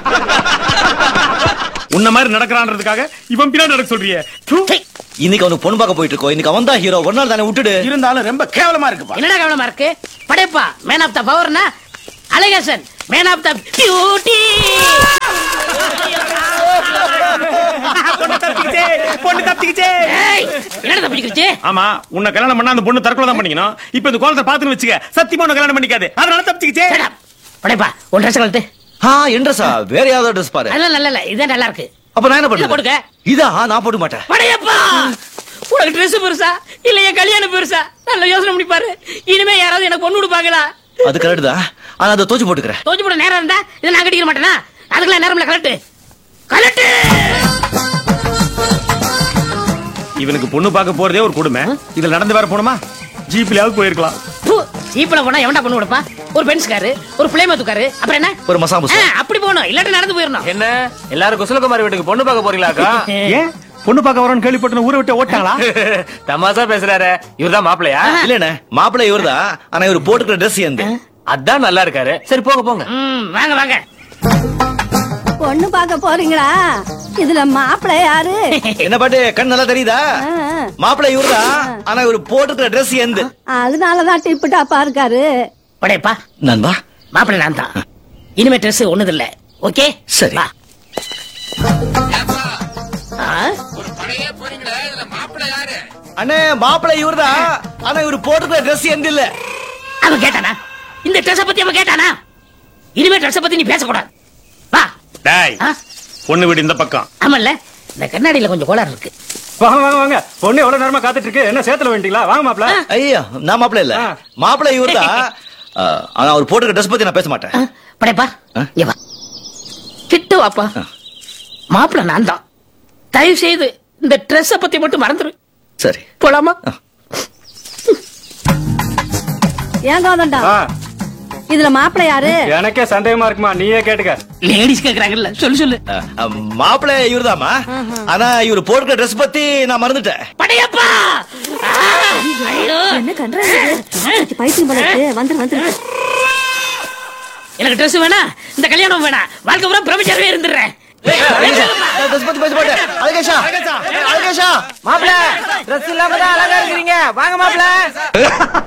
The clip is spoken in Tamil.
உன்ன மாதிரி நடக்கிறான்றதுக்காக இவன் பின்னாடி நடக்க சொல்றியே தூ. இன்னைக்கு அவனுக்கு பொண்ணு பார்க்க போயிட்டு இருக்கோம் இன்னைக்கு அவன் தான் ஹீரோ ஒரு நாள் தானே விட்டுடு இருந்தாலும் ரொம்ப கேவலமா இருக்குப்பா என்னடா கவனமா இருக்கு படைப்பா மேன் ஆஃப் த பவர்னா Alagesan man of the beauty பொண்ணு தப்பிக்கிச்சே பொண்ணு தப்பிக்கிச்சே என்னடா தப்பிக்கிச்சு ஆமா உன்னை கல்யாணம் பண்ணா அந்த பொண்ணு தற்கொலை தான் பண்ணிக்கணும் இப்ப இந்த கோலத்தை பாத்துன்னு வச்சுக்க சத்தியமா உன்னை கல்யாணம் பண்ணிக்காது அதனால தப்பிச்சுக்கிச்சே படைப்பா உன் ட்ரெஸ் கழட்டு ஆ என்றசா வேற யாராவது ட்ரெஸ் பாரு அதெல்லாம் நல்ல இல்ல இதான் நல்லா இருக்கு அப்ப நான் என்ன இதை போடுங்க. பண்ணுவேன் இதா நான் போட மாட்டேன் படையப்பா உனக்கு ட்ரெஸ் பெருசா இல்ல என் கல்யாணம் பெருசா நல்ல யோசனை பண்ணி பாரு இனிமே யாராவது எனக்கு பொண்ணு கொடுப்பாங்களா அது கரெக்ட் தான் ஆனா அதை தோச்சு போட்டுக்கிறேன் தோச்சு போட நேரம் இருந்தா இதை நான் கட்டிக்க மாட்டேனா அதுக்கெல்லாம் நேரம்ல கலட்டு கலட்டு இவனுக்கு பொண்ணு பார்க்க போறதே ஒரு கொடுமை இதுல நடந்து வேற போணுமா ஜீப்லயாவது போயிருக்கலாம் பூ, ஜீப்ல போனா எவன்டா பொண்ணு கொடுப்பா ஒரு பென்ஸ் காரு ஒரு பிளேமத்து காரு அப்புறம் என்ன ஒரு மசாபு ஆ, அப்படி போகணும் இல்லாட்டி நடந்து போயிடணும் என்ன எல்லாரும் குசலகுமாரி வீட்டுக்கு பொண்ணு பார்க்க போறீங்களாக்கா ஏன் பொண்ணு பார்க்க வரோன்னு கேள்விப்பட்டு ஊரை விட்டு ஓட்டாங்களா தமாசா பேசுறாரு இவர்தான் மாப்பிளையா இல்லண்ணே மாப்பிள்ளை இவர்தான் ஆனா இவர் போட்டுக்கிற ட்ரெஸ் எந்த அதான் நல்லா இருக்காரு சரி போங்க போங்க ம், வாங்க வாங்க பொண்ணு பார்க்க போறீங்களா இதுல மாப்பிள்ளை யாரு என்ன பாட்டு கண் நல்லா தெரியுதா ஆ, மாப்பிள்ளை இவர்தான் ஆனா இவர் போட்டுக்கிற ட்ரெஸ் எந்த அதனாலதான் டிப்பு டாப்பா இருக்காரு படையப்பா நண்பா மாப்பிள்ளை நான் தான் இனிமே ட்ரெஸ் ஒண்ணுது இல்ல ஓகே சரி. வா. ஆ? அண்ணே மாப்பிள்ளை இவர்தான் ஆனா இவர் போட்டுக்கிற ட்ரெஸ் எந்த இல்ல அவன் கேட்டானா இந்த ட்ரெஸ் பத்தி அவன் கேட்டானா இனிமே ட்ரெஸ் பத்தி நீ பேசக்கூடாது வா டேய் ஆ? பொண்ணு வீடு இந்த பக்கம் ஆமால்ல இந்த கண்ணாடியில கொஞ்சம் கோளாறு இருக்கு வாங்க வாங்க வாங்க பொண்ணு எவ்வளவு நேரமா காத்துட்டு இருக்கு என்ன சேத்துல வேண்டிங்களா வாங்க மாப்ள ஐயோ நான் மாப்பிள்ளை இல்ல ஆ. மாப்பிள்ளை இவர்தான் ஆ, ஆனா அவர் போட்டுக்கிற ட்ரெஸ் பத்தி நான் பேச மாட்டேன் ஆ, படைப்பா ஆ? இங்க வா கிட்ட வாப்பா மாப்பிள்ளை நான் தான் தயவு செய்து இந்த ட்ரெஸ் பத்தி மட்டும் மறந்துரு சரி போலாமா ஏன் கோதண்டா ஆ, இதுல மாப்பிள்ளை யாரு எனக்கே சந்தேகமா இருக்குமா நீயே கேட்டுக்க லேடிஸ் கேக்குறாங்கல்ல சொல்லு சொல்லு ஆ, ஆ, மாப்பிள்ளை இவர்தாம்மா ஆனா இவர் போட்டுக்கிற ட்ரெஸ் பத்தி நான் மறந்துட்டேன் படையப்பா ஆ, ஐயோ. என்ன கன்றாங்க பைத்தியம் போல இருக்கு வந்துரு வந்துரு எனக்கு ட்ரெஸ் வேணா இந்த கல்யாணம் வேணாம் வாழ்க்கை பூரா பிரம்மச்சாரவே இருந்துடுறேன் ட்ரெஸ் பத்தி பேச மாட்டேன் அழகேஷா அழகேஷா மாப்பிள ட்ரெஸ் இல்லாம தான் அழகா இருக்கிறீங்க வாங்க மாப்பிள